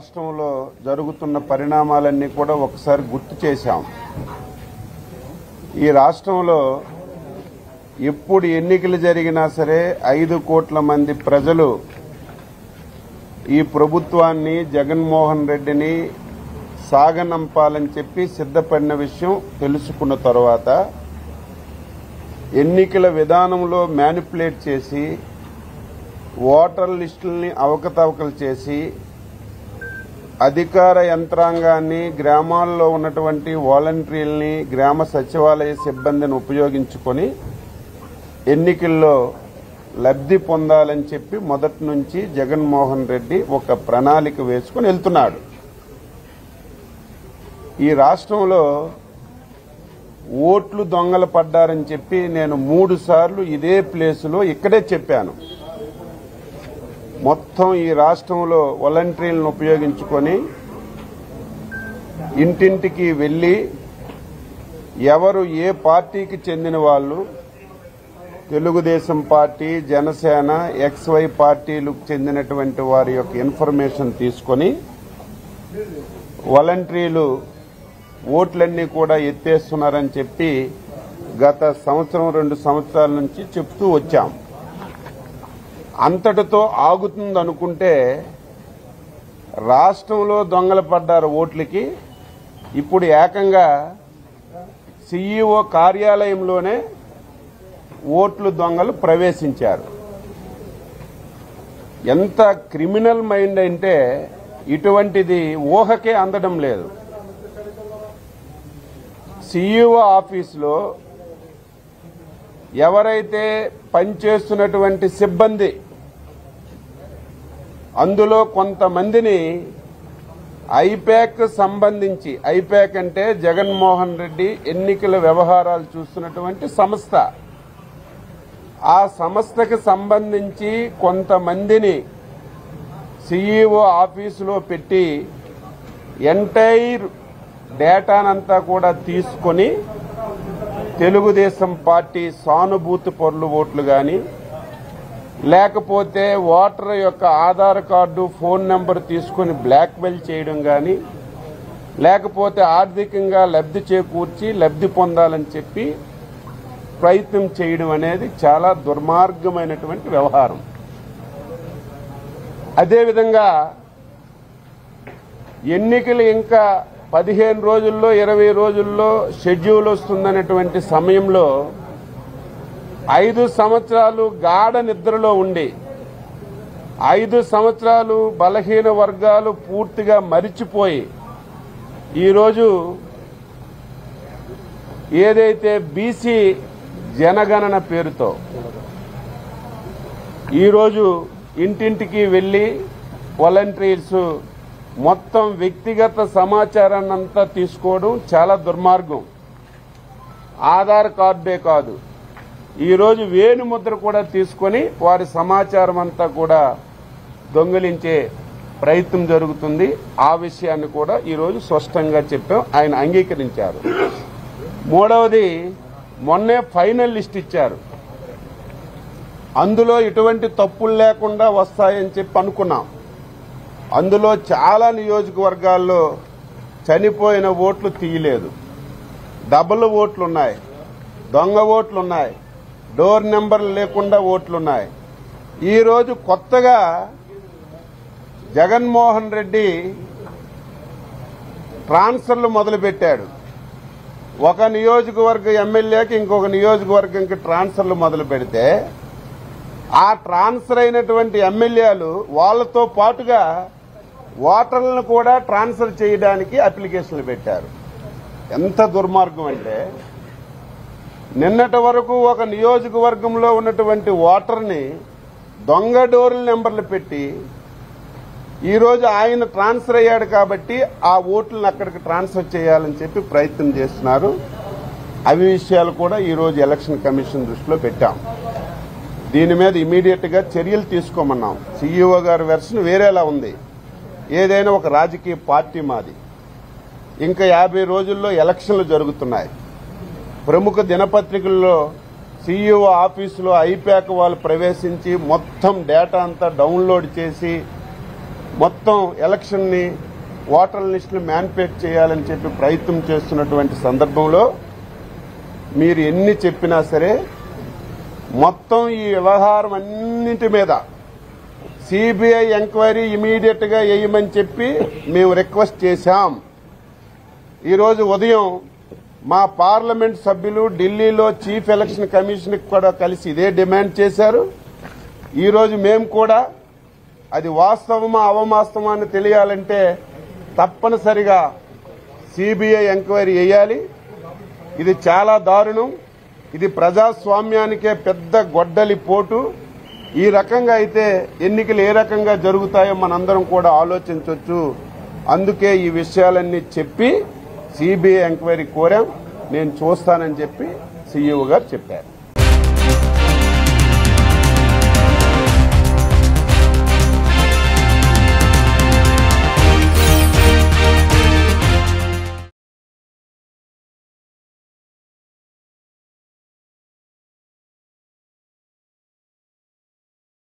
రాష్ట్రంలో జరుగుతున్న పరిణామాలన్నీ కూడా ఒకసారి గుర్తు చేశాం ఈ రాష్ట్రంలో ఎప్పుడు ఎన్నికలు జరిగినా సరే ఐదు కోట్ల మంది ప్రజలు ఈ ప్రభుత్వాన్ని జగన్మోహన్ రెడ్డిని సాగనంపాలని చెప్పి సిద్ధపడిన విషయం తెలుసుకున్న తర్వాత ఎన్నికల విధానంలో మ్యానిపులేట్ చేసి ఓటర్ లిస్టుల్ని అవకతవకలు చేసి అధికార యంత్రాంగాన్ని గ్రామాల్లో ఉన్నటువంటి వాలంటీర్లని గ్రామ సచివాలయ సిబ్బందిని ఉపయోగించుకొని ఎన్నికల్లో లబ్ధి పొందాలని చెప్పి మొదటి నుంచి జగన్మోహన్ రెడ్డి ఒక ప్రణాళిక వేసుకుని వెళ్తున్నాడు ఈ రాష్ట్రంలో ఓట్లు దొంగలు పడ్డారని చెప్పి నేను మూడు సార్లు ఇదే ప్లేసులో ఇక్కడే చెప్పాను మొత్తం ఈ రాష్ట్రంలో వాలంటీర్లను ఉపయోగించుకొని ఇంటింటికి వెళ్లి ఎవరు ఏ పార్టీకి చెందిన వాళ్ళు తెలుగుదేశం పార్టీ జనసేన ఎక్స్వై పార్టీలకు చెందినటువంటి వారి యొక్క ఇన్ఫర్మేషన్ తీసుకొని వాలంటీర్లు ఓట్లన్నీ కూడా ఎత్తేస్తున్నారని చెప్పి గత సంవత్సరం రెండు సంవత్సరాల నుంచి చెప్తూ వచ్చాం అంతటితో ఆగుతుందనుకుంటే రాష్ట్రంలో దొంగలు పడ్డారు ఓట్లకి ఇప్పుడు ఏకంగా సీఈఓ కార్యాలయంలోనే ఓట్లు దొంగలు ప్రవేశించారు ఎంత క్రిమినల్ మైండ్ అంటే ఇటువంటిది ఊహకే అందడం లేదు సీఈఓ ఆఫీసులో ఎవరైతే పనిచేస్తున్నటువంటి సిబ్బంది అందులో కొంతమందిని ఐపాక్ సంబంధించి ఐపాక్ అంటే జగన్మోహన్ రెడ్డి ఎన్నికల వ్యవహారాలు చూస్తున్నటువంటి సంస్థ ఆ సంస్థకి సంబంధించి కొంతమందిని సీఈఓ ఆఫీసులో పెట్టి ఎంటైర్ డేటానంతా కూడా తీసుకొని తెలుగుదేశం పార్టీ సానుభూతి పరులు ఓట్లు కానీ లేకపోతే ఓటర్ యొక్క ఆధార్ కార్డు ఫోన్ నెంబర్ తీసుకొని బ్లాక్మెయిల్ చేయడం కానీ లేకపోతే ఆర్థికంగా లబ్ధి చేకూర్చి లబ్ధి పొందాలని చెప్పి ప్రయత్నం చేయడం అనేది చాలా దుర్మార్గమైనటువంటి వ్యవహారం అదేవిధంగా ఎన్నికలు ఇంకా పదిహేను రోజుల్లో ఇరవై రోజుల్లో షెడ్యూల్ వస్తుందనేటువంటి సమయంలో ఐదు సంవత్సరాలు గాఢ నిద్రలో ఉండి ఐదు సంవత్సరాలు బలహీన వర్గాలు పూర్తిగా మరిచిపోయి ఈరోజు ఏదైతే బీసీ జనగణన పేరుతో ఈరోజు ఇంటింటికి వెళ్లి వాలంటీర్స్ మొత్తం వ్యక్తిగత సమాచారాన్ని అంతా తీసుకోవడం చాలా దుర్మార్గం ఆధార్ కార్డే కాదు ఈరోజు వేణు ముద్ర కూడా తీసుకొని వారి సమాచారం అంతా కూడా దొంగిలించే ప్రయత్నం జరుగుతుంది ఆ విషయాన్ని కూడా ఈరోజు స్పష్టంగా చెప్పాం ఆయన అంగీకరించారు మూడవది మొన్నే ఫైనల్ లిస్ట్ ఇచ్చారు అందులో ఎటువంటి తప్పులు లేకుండా వస్తాయని చెప్పి అనుకున్నాం అందులో చాలా నియోజకవర్గాల్లో చనిపోయిన ఓట్లు తీయలేదు డబుల్ ఓట్లున్నాయి దొంగ ఓట్లున్నాయి డోర్ నెంబర్లు లేకుండా ఓట్లున్నాయి ఈరోజు కొత్తగా జగన్మోహన్ రెడ్డి ట్రాన్స్ఫర్లు మొదలుపెట్టాడు ఒక నియోజకవర్గ ఎమ్మెల్యేకి ఇంకొక నియోజకవర్గంకి ట్రాన్స్ఫర్లు మొదలు పెడితే ఆ ట్రాన్స్ఫర్ అయినటువంటి ఎమ్మెల్యేలు వాళ్ళతో పాటుగా ఓటర్లను కూడా ట్రాన్స్ఫర్ చేయడానికి అప్లికేషన్లు పెట్టారు ఎంత దుర్మార్గం అంటే నిన్నటి వరకు ఒక నియోజకవర్గంలో ఉన్నటువంటి ఓటర్ని దొంగ డోర్ల నెంబర్లు పెట్టి ఈరోజు ఆయన ట్రాన్స్ఫర్ అయ్యాడు కాబట్టి ఆ ఓట్లను అక్కడికి ట్రాన్స్ఫర్ చేయాలని చెప్పి ప్రయత్నం చేస్తున్నారు అవి విషయాలు కూడా ఈరోజు ఎలక్షన్ కమిషన్ దృష్టిలో పెట్టాం దీని మీద ఇమీడియట్ గా చర్యలు తీసుకోమన్నాం సీఈఓ గారి వెర్షన్ వేరేలా ఉంది ఏదైనా ఒక రాజకీయ పార్టీ మాది ఇంకా యాభై రోజుల్లో ఎలక్షన్లు జరుగుతున్నాయి ప్రముఖ దినపత్రికల్లో సీఈఓ ఆఫీసులో ఐపాక్ వాళ్ళు ప్రవేశించి మొత్తం డేటా అంతా డౌన్లోడ్ చేసి మొత్తం ఎలక్షన్ని ఓటర్ల లిస్టులు మ్యానిపేట్ చేయాలని చెప్పి ప్రయత్నం చేస్తున్నటువంటి సందర్భంలో మీరు ఎన్ని చెప్పినా సరే మొత్తం ఈ వ్యవహారం అన్నింటి మీద సిబిఐ ఎంక్వైరీ ఇమీడియట్ గా వేయమని చెప్పి మేము రిక్వెస్ట్ చేశాం ఈరోజు ఉదయం మా పార్లమెంట్ సభ్యులు ఢిల్లీలో చీఫ్ ఎలక్షన్ కమిషన్ కూడా కలిసి ఇదే డిమాండ్ చేశారు ఈరోజు మేము కూడా అది వాస్తవమా అవవాస్తవమా అని తెలియాలంటే తప్పనిసరిగా సిబిఐ ఎంక్వైరీ వేయాలి ఇది చాలా దారుణం ఇది ప్రజాస్వామ్యానికే పెద్ద గొడ్డలి పోటు ఈ రకంగా అయితే ఎన్నికలు ఏ రకంగా జరుగుతాయో మనందరం కూడా ఆలోచించవచ్చు అందుకే ఈ విషయాలన్నీ చెప్పి సిబిఐ ఎంక్వైరీ కోరాం నేను చూస్తానని చెప్పి సీఈఓ గారు చెప్పారు